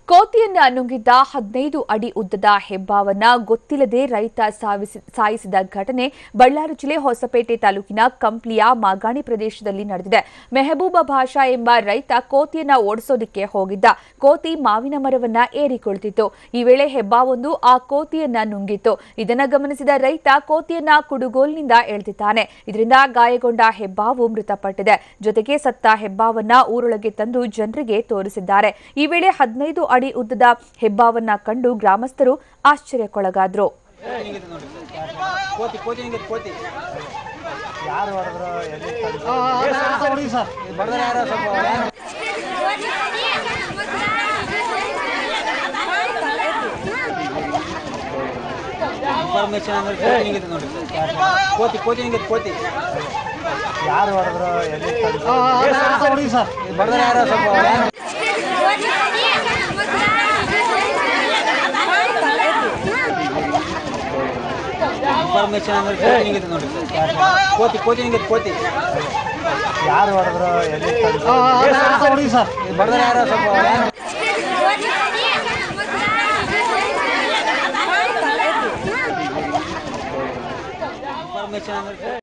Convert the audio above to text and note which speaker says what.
Speaker 1: ಕೋತಿಯನ್ನ ನುಂಗಿದ್ದ ಹದಿನೈದು ಅಡಿ ಉದ್ದದ ಹೆಬ್ಬಾವನ್ನ ಗೊತ್ತಿಲ್ಲದೆ ರೈತ ಸಾವಿಸಿ- ಸಾಯಿಸಿದ ಘಟನೆ ಬಳ್ಳಾರಿ ಜಿಲ್ಲೆ ಹೊಸಪೇಟೆ ತಾಲೂಕಿನ ಕಂಪ್ಲಿಯ ಮಾಗಾಣಿ ಪ್ರದೇಶದಲ್ಲಿ ನಡೆದಿದೆ ಮೆಹಬೂಬ ಭಾಷಾ ಎಂಬ ರೈತ ಕೋತಿಯನ್ನ ಓಡಿಸೋದಕ್ಕೆ ಹೋಗಿದ್ದ ಕೋತಿ ಮಾವಿನ ಮರವನ್ನ ಏರಿಕೊಳ್ತಿತ್ತು ಈ ವೇಳೆ ಹೆಬ್ಬಾವೊಂದು ಆ ಕೋತಿಯನ್ನ ನುಂಗಿತ್ತು ಇದನ್ನ ಗಮನಿಸಿದ ರೈತ ಕೋತಿಯನ್ನ ಕುಡುಗೋಲಿನಿಂದ ಎಳೆದಿದ್ದಾನೆ ಇದರಿಂದ ಗಾಯಗೊಂಡ ಹೆಬ್ಬಾವು ಮೃತಪಟ್ಟಿದೆ ಜೊತೆಗೆ ಸತ್ತ ಹೆಬ್ಬಾವನ್ನ ಊರೊಳಗೆ ತಂದು ಜನರಿಗೆ ತೋರಿಸಿದ್ದಾರೆ ಈ ವೇಳೆ ಹದಿನೈದು ಅಡಿ ಉದ್ದದ ಹೆಬ್ಬಾವನ್ನ ಕಂಡು ಗ್ರಾಮಸ್ಥರು ಆಶ್ಚರ್ಯಕ್ಕೊಳಗಾದ್ರು
Speaker 2: ಕೋತಿ ಕೋತಿ ಹೆಂಗಿತ್ತು ಕೋತಿ
Speaker 3: ಯಾರು ಹೊಡೆದ್ರು ಎಲ್ಲಿ ತಂದ್ರು?
Speaker 2: ಹೊಡಿ ಸರ್ ಬಡದ್ರೆ ಯಾರೋ ಸ್ವಲ್ಪ ಯಾರು? ಇನ್ಫಾರ್ಮೇಶನ್ ಅಂದ್ರೆ ಕೋತಿ ಹೆಂಗಿತ್ತು ನೋಡಿ ಕೋತಿ ಕೋತಿ ಹೆಂಗಿತ್ತು ಕೋತಿ
Speaker 3: ಯಾರು ಹೊಡೆದ್ರು ಎಲ್ಲಿ ತಂದ್ರು?
Speaker 2: ಹೊಡಿ ಸರ್ ಬಡದ್ರೆ ಯಾರೋ ಸ್ವಲ್ಪ ಯಾರು? ಇನ್ಫಾರ್ಮೇಶನ್ ಅಂದ್ರೆ ಕೋತಿ ಹೆಂಗಿತ್ತು ನೋಡಿ ಕೋತಿ ಕೋತಿ ಹೆಂಗಿತ್ತು ಕೋತಿ
Speaker 3: ಯಾರು ಹೊಡೆದ್ರು ಎಲ್ಲಿ ತಂದ್ರು?
Speaker 2: ಹೊಡಿ ಸರ್ ಬಡದ್ರೆ ಯಾರೋ ಸ್ವಲ್ಪ ಯಾರು? ಇನ್ಫಾರ್ಮೇಶನ್ ಅಂದ್ರೆ